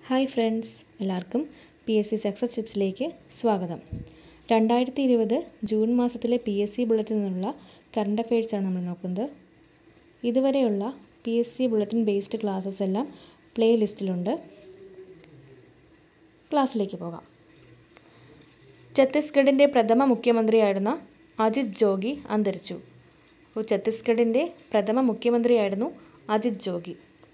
hi friends എല്ലാവർക്കും P S C success ടിപ്സിലേക്ക് സ്വാഗതം രണ്ടായിരത്തി ഇരുപത് ജൂൺ മാസത്തിലെ പി എസ് സി ബുള്ളറ്റിൽ നിന്നുള്ള കറണ്ട് അഫയേഴ്സാണ് നമ്മൾ നോക്കുന്നത് ഇതുവരെയുള്ള P S C bulletin based classes എല്ലാം പ്ലേ ലിസ്റ്റിലുണ്ട് ക്ലാസ്സിലേക്ക് പോകാം ഛത്തീസ്ഗഡിൻ്റെ പ്രഥമ മുഖ്യമന്ത്രിയായിരുന്ന അജിത് ജോഗി അന്തരിച്ചു അപ്പോൾ ഛത്തീസ്ഗഡിൻ്റെ പ്രഥമ മുഖ്യമന്ത്രിയായിരുന്നു അജിത് ജോഗി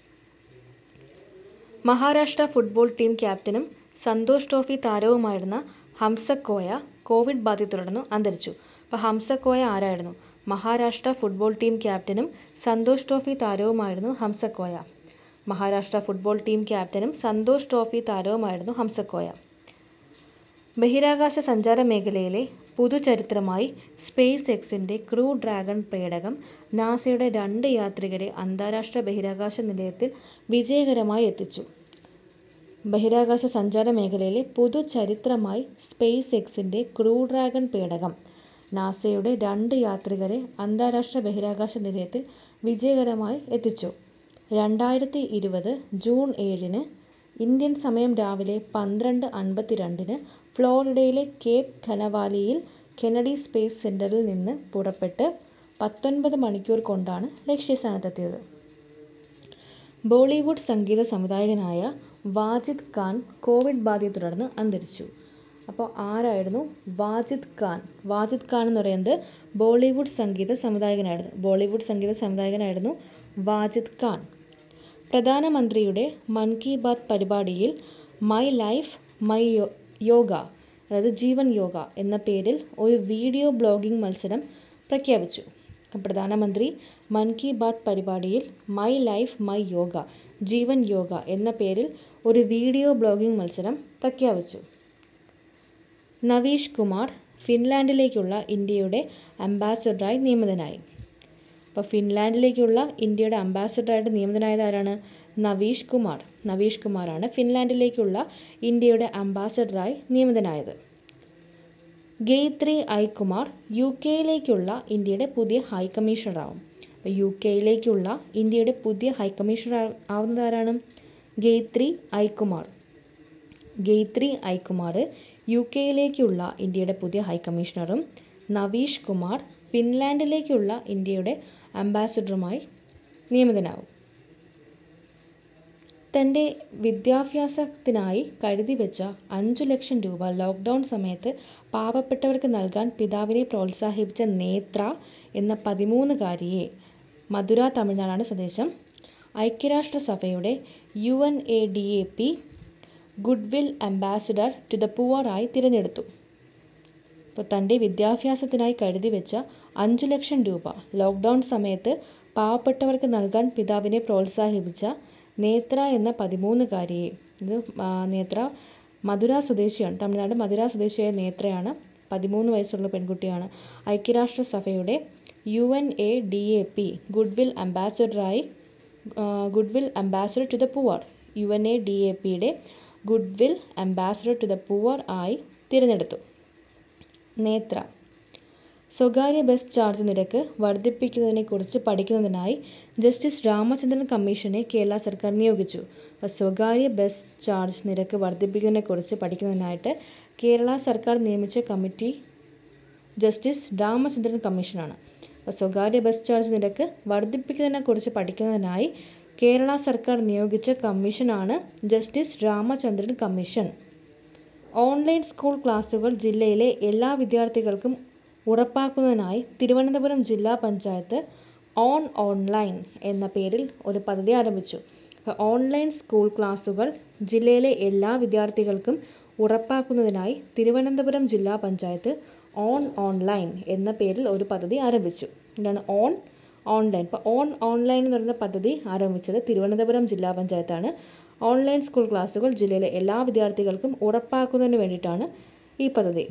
മഹാരാഷ്ട്ര ഫുട്ബോൾ ടീം ക്യാപ്റ്റനും സന്തോഷ് ട്രോഫി താരവുമായിരുന്ന ഹംസക്കോയ കോവിഡ് ബാധയെ തുടർന്ന് അന്തരിച്ചു അപ്പോൾ ഹംസക്കോയ ആരായിരുന്നു മഹാരാഷ്ട്ര ഫുട്ബോൾ ടീം ക്യാപ്റ്റനും സന്തോഷ് ട്രോഫി താരവുമായിരുന്നു ഹംസക്കോയ മഹാരാഷ്ട്ര ഫുട്ബോൾ ടീം ക്യാപ്റ്റനും സന്തോഷ് ട്രോഫി താരവുമായിരുന്നു ഹംസക്കോയ ബഹിരാകാശ സഞ്ചാര മേഖലയിലെ പുതുചരിത്രമായി സ്പേസ് എക്സിൻ്റെ ക്രൂ ഡ്രാഗൺ പേടകം നാസയുടെ രണ്ട് യാത്രികരെ അന്താരാഷ്ട്ര ബഹിരാകാശ നിലയത്തിൽ വിജയകരമായി എത്തിച്ചു ബഹിരാകാശ സഞ്ചാര മേഖലയിലെ പുതുചരിത്രമായി സ്പേസ് എക്സിൻ്റെ ക്രൂ ഡ്രാഗൺ പേടകം നാസയുടെ രണ്ട് യാത്രികരെ അന്താരാഷ്ട്ര ബഹിരാകാശ നിലയത്തിൽ വിജയകരമായി എത്തിച്ചു രണ്ടായിരത്തി ഇരുപത് ജൂൺ ഏഴിന് ഇന്ത്യൻ സമയം രാവിലെ പന്ത്രണ്ട് അൻപത്തിരണ്ടിന് ഫ്ലോറിഡയിലെ കേപ്പ് ഖനവാലിയിൽ കെനഡി സ്പേസ് സെൻറ്ററിൽ നിന്ന് പുറപ്പെട്ട് പത്തൊൻപത് മണിക്കൂർ കൊണ്ടാണ് ലക്ഷ്യസ്ഥാനത്തെത്തിയത് ബോളിവുഡ് സംഗീത സംവിധായകനായ വാജിദ് ഖാൻ കോവിഡ് ബാധയെ തുടർന്ന് അന്തരിച്ചു അപ്പോൾ ആരായിരുന്നു വാജിദ് ഖാൻ വാജിദ് ഖാൻ എന്ന് പറയുന്നത് ബോളിവുഡ് സംഗീത സംവിധായകനായിരുന്നു ബോളിവുഡ് സംഗീത സംവിധായകനായിരുന്നു വാജിദ് ഖാൻ പ്രധാനമന്ത്രിയുടെ മൻ കി ബാത്ത് പരിപാടിയിൽ മൈ ലൈഫ് മൈ യോഗ അതായത് ജീവൻ യോഗ എന്ന പേരിൽ ഒരു വീഡിയോ ബ്ലോഗിംഗ് മത്സരം പ്രഖ്യാപിച്ചു പ്രധാനമന്ത്രി മൻ കി ബാത്ത് പരിപാടിയിൽ my life my yoga Jeevan Yoga എന്ന പേരിൽ ഒരു വീഡിയോ ബ്ലോഗിംഗ് മത്സരം പ്രഖ്യാപിച്ചു നവീഷ് കുമാർ ഫിൻലാൻഡിലേക്കുള്ള ഇന്ത്യയുടെ അംബാസഡറായി നിയമിതനായി അപ്പോൾ ഫിൻലാൻഡിലേക്കുള്ള ഇന്ത്യയുടെ അംബാസഡറായിട്ട് നിയമിതനായത് ആരാണ് നവീഷ് കുമാർ നവീഷ് കുമാറാണ് ഫിൻലാൻഡിലേക്കുള്ള ഇന്ത്യയുടെ അംബാസഡറായി നിയമിതനായത് ഗെയ്ത്രി ഐകുമാർ യു കെയിലേക്കുള്ള ഇന്ത്യയുടെ പുതിയ ഹൈ കമ്മീഷണറാവും അപ്പോൾ യു കെയിലേക്കുള്ള ഇന്ത്യയുടെ പുതിയ ഹൈ കമ്മീഷണർ ആവുന്നത് ആരാണ് ഗെയ്ത്രി ഐകുമാർ ഗെയ്ത്രി ഐകുമാർ യു കെയിലേക്കുള്ള ഇന്ത്യയുടെ പുതിയ ഹൈ കമ്മീഷണറും നവീഷ് കുമാർ ഫിൻലാൻഡിലേക്കുള്ള ഇന്ത്യയുടെ അംബാസഡറുമായി നിയമിതനാവും തൻ്റെ വിദ്യാഭ്യാസത്തിനായി കരുതി വെച്ച അഞ്ചു ലക്ഷം രൂപ ലോക്ക്ഡൗൺ സമയത്ത് പാവപ്പെട്ടവർക്ക് നൽകാൻ പിതാവിനെ പ്രോത്സാഹിപ്പിച്ച നേത്ര എന്ന പതിമൂന്നുകാരിയെ മധുര തമിഴ്നാടാണ് സ്വദേശം ഐക്യരാഷ്ട്രസഭയുടെ U N A D A P goodwill ambassador to the poor ആയി തിരഞ്ഞെടുത്തു ഇപ്പോൾ തൻ്റെ വിദ്യാഭ്യാസത്തിനായി കരുതി വെച്ച അഞ്ചു ലക്ഷം രൂപ ലോക്ക്ഡൗൺ സമയത്ത് പാവപ്പെട്ടവർക്ക് നൽകാൻ പിതാവിനെ പ്രോത്സാഹിപ്പിച്ച നേത്ര എന്ന പതിമൂന്നുകാരിയെ ഇത് നേത്ര മധുര സ്വദേശിയാണ് തമിഴ്നാട് മധുര സ്വദേശിയായ നേത്രയാണ് പതിമൂന്ന് വയസ്സുള്ള പെൺകുട്ടിയാണ് ഐക്യരാഷ്ട്രസഭയുടെ U N A D A P goodwill അംബാസഡറായി goodwill ambassador to the poor U N A D A പിയുടെ goodwill ambassador to the poor ആയി തിരഞ്ഞെടുത്തു നേത്ര സ്വകാര്യ ബസ് ചാർജ് നിരക്ക് വർദ്ധിപ്പിക്കുന്നതിനെക്കുറിച്ച് പഠിക്കുന്നതിനായി ജസ്റ്റിസ് രാമചന്ദ്രൻ കമ്മീഷനെ കേരള സർക്കാർ നിയോഗിച്ചു അപ്പോൾ സ്വകാര്യ ബസ് ചാർജ് നിരക്ക് വർദ്ധിപ്പിക്കുന്നതിനെക്കുറിച്ച് പഠിക്കുന്നതിനായിട്ട് കേരള സർക്കാർ നിയമിച്ച കമ്മിറ്റി ജസ്റ്റിസ് രാമചന്ദ്രൻ കമ്മീഷനാണ് അപ്പോൾ സ്വകാര്യ ബസ് ചാർജ് നിരക്ക് വർദ്ധിപ്പിക്കുന്നതിനെക്കുറിച്ച് പഠിക്കുന്നതിനായി കേരള സർക്കാർ നിയോഗിച്ച കമ്മീഷനാണ് justice Ramachandran commission online school ക്ലാസുകൾ ജില്ലയിലെ എല്ലാ വിദ്യാർത്ഥികൾക്കും ഉറപ്പാക്കുന്നതിനായി തിരുവനന്തപുരം ജില്ലാ പഞ്ചായത്ത് ഓൺ ഓൺലൈൻ എന്ന പേരിൽ ഒരു പദ്ധതി ആരംഭിച്ചു ഓൺലൈൻ സ്കൂൾ ക്ലാസുകൾ ജില്ലയിലെ എല്ലാ വിദ്യാർത്ഥികൾക്കും ഉറപ്പാക്കുന്നതിനായി തിരുവനന്തപുരം ജില്ലാ പഞ്ചായത്ത് ഓൺ ഓൺലൈൻ എന്ന പേരിൽ ഒരു പദ്ധതി ആരംഭിച്ചു എന്താണ് ഓൺ ഓൺലൈൻ ഇപ്പോൾ ഓൺ ഓൺലൈൻ എന്ന് പറയുന്ന പദ്ധതി ആരംഭിച്ചത് തിരുവനന്തപുരം ജില്ലാ പഞ്ചായത്താണ് ഓൺലൈൻ സ്കൂൾ ക്ലാസുകൾ ജില്ലയിലെ എല്ലാ വിദ്യാർത്ഥികൾക്കും ഉറപ്പാക്കുന്നതിന് വേണ്ടിയിട്ടാണ് ഈ പദ്ധതി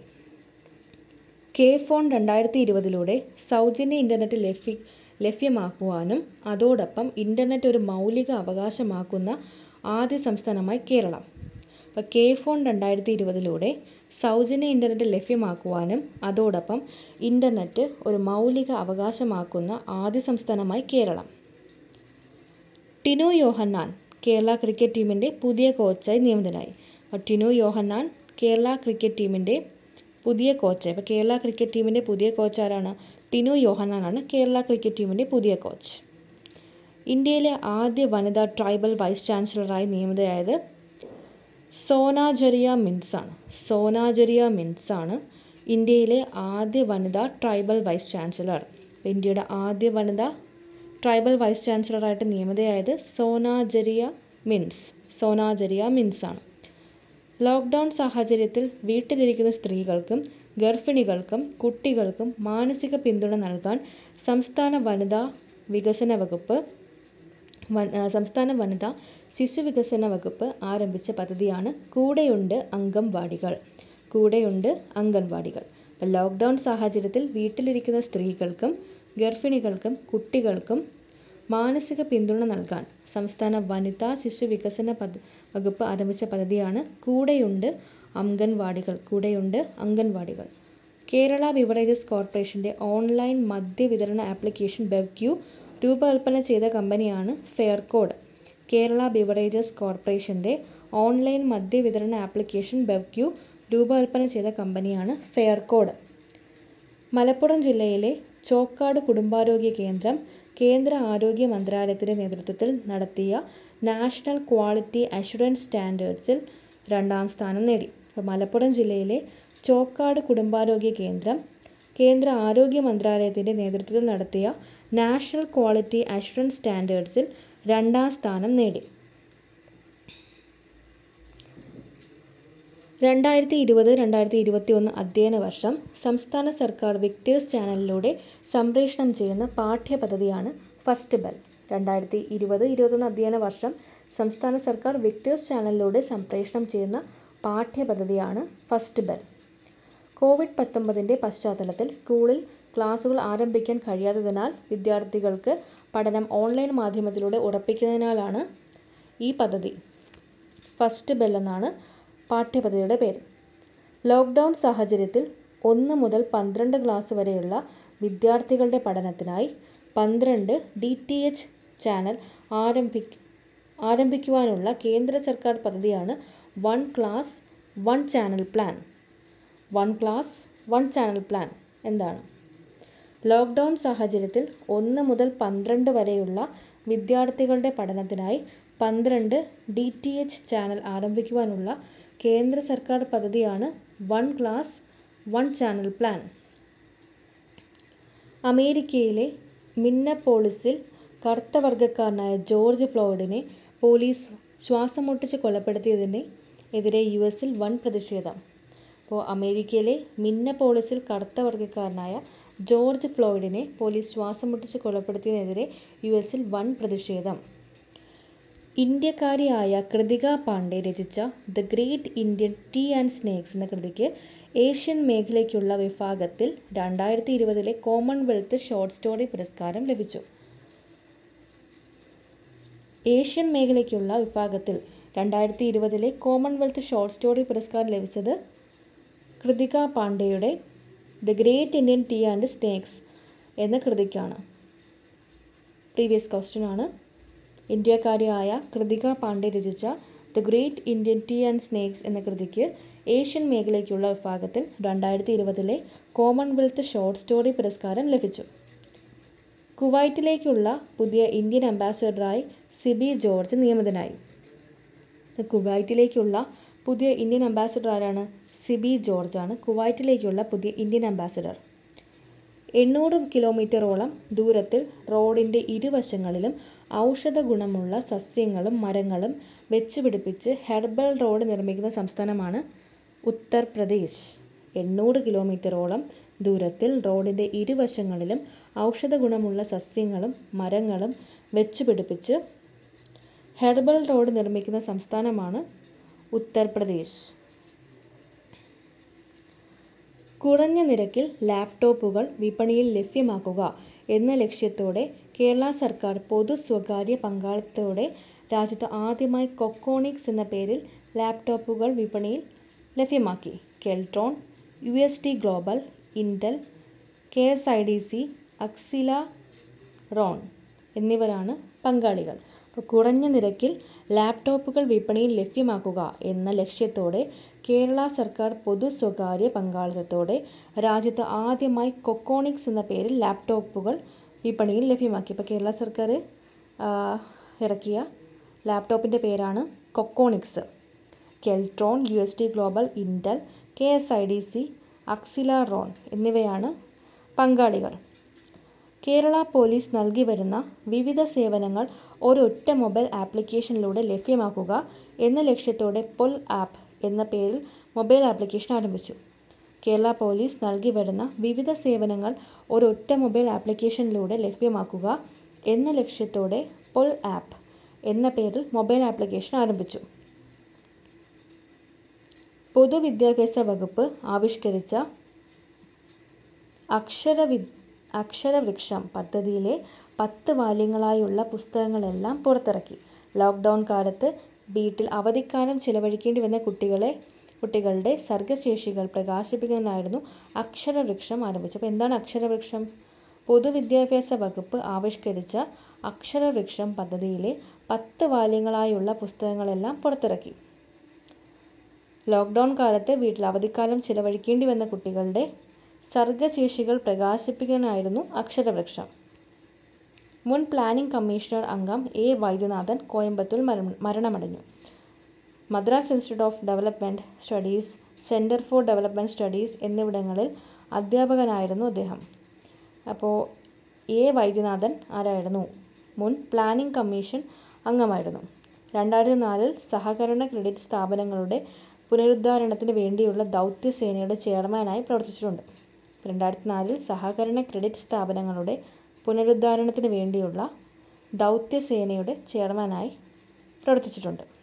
കെ ഫോൺ രണ്ടായിരത്തി ഇരുപതിലൂടെ സൗജന്യ ഇൻ്റർനെറ്റ് ലഭ്യ ലഭ്യമാക്കുവാനും അതോടൊപ്പം ഇൻ്റർനെറ്റ് ഒരു മൗലിക അവകാശമാക്കുന്ന ആദ്യ സംസ്ഥാനമായി കേരളം അപ്പോൾ കെ ഫോൺ രണ്ടായിരത്തി ഇരുപതിലൂടെ സൗജന്യ ഇൻ്റർനെറ്റ് ലഭ്യമാക്കുവാനും അതോടൊപ്പം ഇൻ്റർനെറ്റ് ഒരു മൗലിക അവകാശമാക്കുന്ന ആദ്യ സംസ്ഥാനമായി കേരളം ടിനു യോഹന്നാൻ കേരള ക്രിക്കറ്റ് ടീമിൻ്റെ പുതിയ കോച്ചായി നിയമിതനായി ടിനു യോഹന്നാൻ കേരള ക്രിക്കറ്റ് ടീമിൻ്റെ പുതിയ കോച്ച് ഇപ്പോൾ കേരള ക്രിക്കറ്റ് ടീമിൻ്റെ പുതിയ കോച്ച് ആരാണ് ടിനു യോഹന്നാനാണ് കേരള ക്രിക്കറ്റ് ടീമിൻ്റെ പുതിയ കോച്ച് ഇന്ത്യയിലെ ആദ്യ വനിതാ ട്രൈബൽ വൈസ് ചാൻസലറായി നിയമിതയായത് സോനാജരിയ മിൻസ് ആണ് സോനാജരിയ മിൻസ് ആണ് ഇന്ത്യയിലെ ആദ്യ വനിതാ ട്രൈബൽ വൈസ് ചാൻസലർ ഇന്ത്യയുടെ ആദ്യ വനിതാ ട്രൈബൽ വൈസ് ചാൻസലറായിട്ട് നിയമിതയായത് സോനാജരിയ മിൻസ് സോനാജരിയ മിൻസ് ആണ് ലോക്ക്ഡൗൺ സാഹചര്യത്തിൽ വീട്ടിലിരിക്കുന്ന സ്ത്രീകൾക്കും ഗർഭിണികൾക്കും കുട്ടികൾക്കും മാനസിക പിന്തുണ നൽകാൻ സംസ്ഥാന വനിതാ വികസന വകുപ്പ് സംസ്ഥാന വനിതാ ശിശു വികസന വകുപ്പ് ആരംഭിച്ച പദ്ധതിയാണ് കൂടെയുണ്ട് അംഗൻവാടികൾ കൂടെയുണ്ട് അംഗൻവാടികൾ അപ്പോൾ ലോക്ക്ഡൗൺ സാഹചര്യത്തിൽ വീട്ടിലിരിക്കുന്ന സ്ത്രീകൾക്കും ഗർഭിണികൾക്കും കുട്ടികൾക്കും മാനസിക പിന്തുണ നൽകാൻ സംസ്ഥാന വനിതാ ശിശു വികസന പദ്ധ വകുപ്പ് ആരംഭിച്ച പദ്ധതിയാണ് കൂടെയുണ്ട് അംഗൻവാടികൾ കൂടെയുണ്ട് അംഗൻവാടികൾ കേരള ബിവറേജസ് കോർപ്പറേഷൻ്റെ ഓൺലൈൻ മദ്യ വിതരണ ആപ്ലിക്കേഷൻ ബെവ്ക്യൂ രൂപകൽപ്പന ചെയ്ത കമ്പനിയാണ് ഫെയർകോഡ് കേരള ബിവറേജസ് കോർപ്പറേഷൻ്റെ ഓൺലൈൻ മദ്യ വിതരണ ആപ്ലിക്കേഷൻ ബെവ്ക്യൂ രൂപകൽപ്പന ചെയ്ത കമ്പനിയാണ് ഫെയർകോഡ് മലപ്പുറം ജില്ലയിലെ ചോക്കാട് കുടുംബാരോഗ്യ കേന്ദ്രം കേന്ദ്ര ആരോഗ്യ മന്ത്രാലയത്തിൻ്റെ നേതൃത്വത്തിൽ നടത്തിയ നാഷണൽ ക്വാളിറ്റി അഷുറൻസ് സ്റ്റാൻഡേർഡ്സിൽ രണ്ടാം സ്ഥാനം നേടി മലപ്പുറം ജില്ലയിലെ ചോക്കാട് കുടുംബാരോഗ്യ കേന്ദ്രം കേന്ദ്ര ആരോഗ്യ മന്ത്രാലയത്തിൻ്റെ നേതൃത്വത്തിൽ നടത്തിയ നാഷണൽ ക്വാളിറ്റി അഷുറൻസ് സ്റ്റാൻഡേർഡ്സിൽ രണ്ടാം സ്ഥാനം നേടി രണ്ടായിരത്തി ഇരുപത് രണ്ടായിരത്തി ഇരുപത്തി ഒന്ന് അധ്യയന വർഷം സംസ്ഥാന സർക്കാർ വിക്ടേഴ്സ് ചാനലിലൂടെ സംപ്രേഷണം ചെയ്യുന്ന പാഠ്യപദ്ധതിയാണ് ഫസ്റ്റ് ബെൽ രണ്ടായിരത്തി ഇരുപത് ഇരുപത്തൊന്ന് അധ്യയന വർഷം സംസ്ഥാന സർക്കാർ വിക്ടേഴ്സ് ചാനലിലൂടെ സംപ്രേഷണം ചെയ്യുന്ന പാഠ്യപദ്ധതിയാണ് ഫസ്റ്റ് ബെൽ കോവിഡ് പത്തൊമ്പതിൻ്റെ പശ്ചാത്തലത്തിൽ സ്കൂളിൽ ക്ലാസുകൾ ആരംഭിക്കാൻ കഴിയാത്തതിനാൽ വിദ്യാർത്ഥികൾക്ക് പഠനം ഓൺലൈൻ മാധ്യമത്തിലൂടെ ഉറപ്പിക്കുന്നതിനാലാണ് ഈ പദ്ധതി ഫസ്റ്റ് ബെൽ എന്നാണ് പാഠ്യപദ്ധതിയുടെ പേര് ലോക്ക്ഡൗൺ സാഹചര്യത്തിൽ ഒന്ന് മുതൽ പന്ത്രണ്ട് ക്ലാസ് വരെയുള്ള വിദ്യാർത്ഥികളുടെ പഠനത്തിനായി പന്ത്രണ്ട് ഡി ടി എച്ച് ചാനൽ ആരംഭി ആരംഭിക്കുവാനുള്ള കേന്ദ്ര സർക്കാർ പദ്ധതിയാണ് one class one channel plan one class one channel plan എന്താണ് ലോക്ക്ഡൗൺ സാഹചര്യത്തിൽ ഒന്ന് മുതൽ പന്ത്രണ്ട് വരെയുള്ള വിദ്യാർത്ഥികളുടെ പഠനത്തിനായി പന്ത്രണ്ട് ഡി ടി എച്ച് ചാനൽ ആരംഭിക്കുവാനുള്ള കേന്ദ്ര സർക്കാർ പദ്ധതിയാണ് one class one channel plan അമേരിക്കയിലെ മിന്നപ്പോളിസിൽ കറുത്ത വർഗ്ഗക്കാരനായ ജോർജ് ഫ്ലോയ്ഡിനെ പോലീസ് ശ്വാസം മുട്ടിച്ച് കൊലപ്പെടുത്തിയതിന് എതിരെ യു എസിൽ വൻ പ്രതിഷേധം അപ്പോൾ അമേരിക്കയിലെ മിന്നപ്പോളിസിൽ കറുത്ത വർഗ്ഗക്കാരനായ ജോർജ് ഫ്ലോയ്ഡിനെ പോലീസ് ശ്വാസം മുട്ടിച്ച് കൊലപ്പെടുത്തിയതിനെതിരെ യു എസിൽ വൻ പ്രതിഷേധം ഇന്ത്യക്കാരിയായ കൃതിക പാണ്ഡെ രചിച്ച the great Indian tea and snakes എന്ന കൃതിക്ക് ഏഷ്യൻ മേഖലയ്ക്കുള്ള വിഭാഗത്തിൽ രണ്ടായിരത്തി ഇരുപതിലെ കോമൺവെൽത്ത് ഷോർട്ട് സ്റ്റോറി പുരസ്കാരം ലഭിച്ചു ഏഷ്യൻ മേഖലയ്ക്കുള്ള വിഭാഗത്തിൽ രണ്ടായിരത്തി ഇരുപതിലെ കോമൺവെൽത്ത് ഷോർട്ട് സ്റ്റോറി പുരസ്കാരം ലഭിച്ചത് കൃതിക പാണ്ഡെയുടെ the great Indian tea and snakes എന്ന കൃതിക്കാണ് പ്രീവിയസ് ക്വസ്റ്റ്യൻ ആണ് ഇന്ത്യക്കാരിയായ കൃതിക പാണ്ഡെ രചിച്ച the great Indian tea and snakes എന്ന കൃതിക്ക് ഏഷ്യൻ മേഖലയ്ക്കുള്ള വിഭാഗത്തിൽ രണ്ടായിരത്തി ഇരുപതിലെ കോമൺവെൽത്ത് ഷോർട്ട് സ്റ്റോറി പുരസ്കാരം ലഭിച്ചു കുവൈറ്റിലേക്കുള്ള പുതിയ ഇന്ത്യൻ അംബാസഡറായി സിബി ജോർജ് നിയമിതനായി കുവൈറ്റിലേക്കുള്ള പുതിയ ഇന്ത്യൻ അംബാസഡർ ആരാണ് സിബി ജോർജ് ആണ് കുവൈറ്റിലേക്കുള്ള പുതിയ ഇന്ത്യൻ അംബാസഡർ എണ്ണൂറ് കിലോമീറ്ററോളം ദൂരത്തിൽ റോഡിൻ്റെ ഇരുവശങ്ങളിലും ഔഷധ ഗുണമുള്ള സസ്യങ്ങളും മരങ്ങളും വെച്ചുപിടിപ്പിച്ച് ഹെർബൽ റോഡ് നിർമ്മിക്കുന്ന സംസ്ഥാനമാണ് ഉത്തർപ്രദേശ് എണ്ണൂറ് കിലോമീറ്ററോളം ദൂരത്തിൽ റോഡിൻ്റെ ഇരുവശങ്ങളിലും ഔഷധ ഗുണമുള്ള സസ്യങ്ങളും മരങ്ങളും വെച്ചുപിടിപ്പിച്ച് ഹെർബൽ റോഡ് നിർമ്മിക്കുന്ന സംസ്ഥാനമാണ് ഉത്തർപ്രദേശ് കുറഞ്ഞ നിരക്കിൽ ലാപ്ടോപ്പുകൾ വിപണിയിൽ ലഭ്യമാക്കുക എന്ന ലക്ഷ്യത്തോടെ കേരള സർക്കാർ പൊതു സ്വകാര്യ പങ്കാളിത്തത്തോടെ രാജ്യത്ത് ആദ്യമായി കൊക്കോണിക്സ് എന്ന പേരിൽ ലാപ്ടോപ്പുകൾ വിപണിയിൽ ലഭ്യമാക്കി Keltron U S T global Intel K S I D C Acceleron എന്നിവരാണ് പങ്കാളികൾ അപ്പോൾ കുറഞ്ഞ നിരക്കിൽ ലാപ്ടോപ്പുകൾ വിപണിയിൽ ലഭ്യമാക്കുക എന്ന ലക്ഷ്യത്തോടെ കേരള സർക്കാർ പൊതു സ്വകാര്യ പങ്കാളിത്തത്തോടെ രാജ്യത്ത് ആദ്യമായി കൊക്കോണിക്സ് എന്ന പേരിൽ ലാപ്ടോപ്പുകൾ വിപണിയിൽ ലഭ്യമാക്കി ഇപ്പോൾ കേരള സർക്കാർ ഇറക്കിയ ലാപ്ടോപ്പിൻ്റെ പേരാണ് Coconics Keltron U S T global Intel K S I D C Acceleron എന്നിവയാണ് പങ്കാളികൾ കേരള പോലീസ് നൽകി വരുന്ന വിവിധ സേവനങ്ങൾ ഒരൊറ്റ മൊബൈൽ ആപ്ലിക്കേഷനിലൂടെ ലഭ്യമാക്കുക എന്ന ലക്ഷ്യത്തോടെ പൊൽ ആപ്പ് എന്ന പേരിൽ മൊബൈൽ ആപ്ലിക്കേഷൻ ആരംഭിച്ചു കേരള പോലീസ് നൽകി വരുന്ന വിവിധ സേവനങ്ങൾ ഒരൊറ്റ മൊബൈൽ ആപ്ലിക്കേഷനിലൂടെ ലഭ്യമാക്കുക എന്ന ലക്ഷ്യത്തോടെ പൊൽ ആപ്പ് എന്ന പേരിൽ മൊബൈൽ ആപ്ലിക്കേഷൻ ആരംഭിച്ചു പൊതുവിദ്യാഭ്യാസ വകുപ്പ് ആവിഷ്കരിച്ച അക്ഷരവി അക്ഷരവൃക്ഷം പദ്ധതിയിലെ പത്ത് വാല്യങ്ങളായുള്ള പുസ്തകങ്ങളെല്ലാം പുറത്തിറക്കി ലോക്ക്ഡൗൺ കാലത്ത് വീട്ടിൽ അവധിക്കാലം ചിലവഴിക്കേണ്ടി വന്ന കുട്ടികളെ കുട്ടികളുടെ സർഗശേഷികൾ പ്രകാശിപ്പിക്കുന്നതിനായിരുന്നു അക്ഷരവൃക്ഷം ആരംഭിച്ചത് അപ്പോൾ എന്താണ് അക്ഷരവൃക്ഷം പൊതുവിദ്യാഭ്യാസ വകുപ്പ് ആവിഷ്കരിച്ച അക്ഷരവൃക്ഷം പദ്ധതിയിലെ പത്ത് വാല്യങ്ങളായുള്ള പുസ്തകങ്ങളെല്ലാം പുറത്തിറക്കി ലോക്ക്ഡൗൺ കാലത്ത് വീട്ടിൽ അവധിക്കാലം ചിലവഴിക്കേണ്ടി വന്ന കുട്ടികളുടെ സർഗശേഷികൾ പ്രകാശിപ്പിക്കാനായിരുന്നു അക്ഷരവൃക്ഷം മുൻ പ്ലാനിംഗ് കമ്മീഷണർ അംഗം എ വൈദ്യനാഥൻ കോയമ്പത്തൂർ മരണമടഞ്ഞു Madras institute of development studies centre for development studies എന്നിവിടങ്ങളിൽ അധ്യാപകനായിരുന്നു അദ്ദേഹം അപ്പോൾ എ വൈദ്യനാഥൻ ആരായിരുന്നു മുൻ പ്ലാനിംഗ് കമ്മീഷൻ അംഗമായിരുന്നു രണ്ടായിരത്തി നാലിൽ സഹകരണ ക്രെഡിറ്റ് സ്ഥാപനങ്ങളുടെ പുനരുദ്ധാരണത്തിന് വേണ്ടിയുള്ള ദൗത്യസേനയുടെ ചെയർമാനായി പ്രവർത്തിച്ചിട്ടുണ്ട് രണ്ടായിരത്തി നാലിൽ സഹകരണ ക്രെഡിറ്റ് സ്ഥാപനങ്ങളുടെ പുനരുദ്ധാരണത്തിന് വേണ്ടിയുള്ള ദൗത്യസേനയുടെ ചെയർമാനായി പ്രവർത്തിച്ചിട്ടുണ്ട്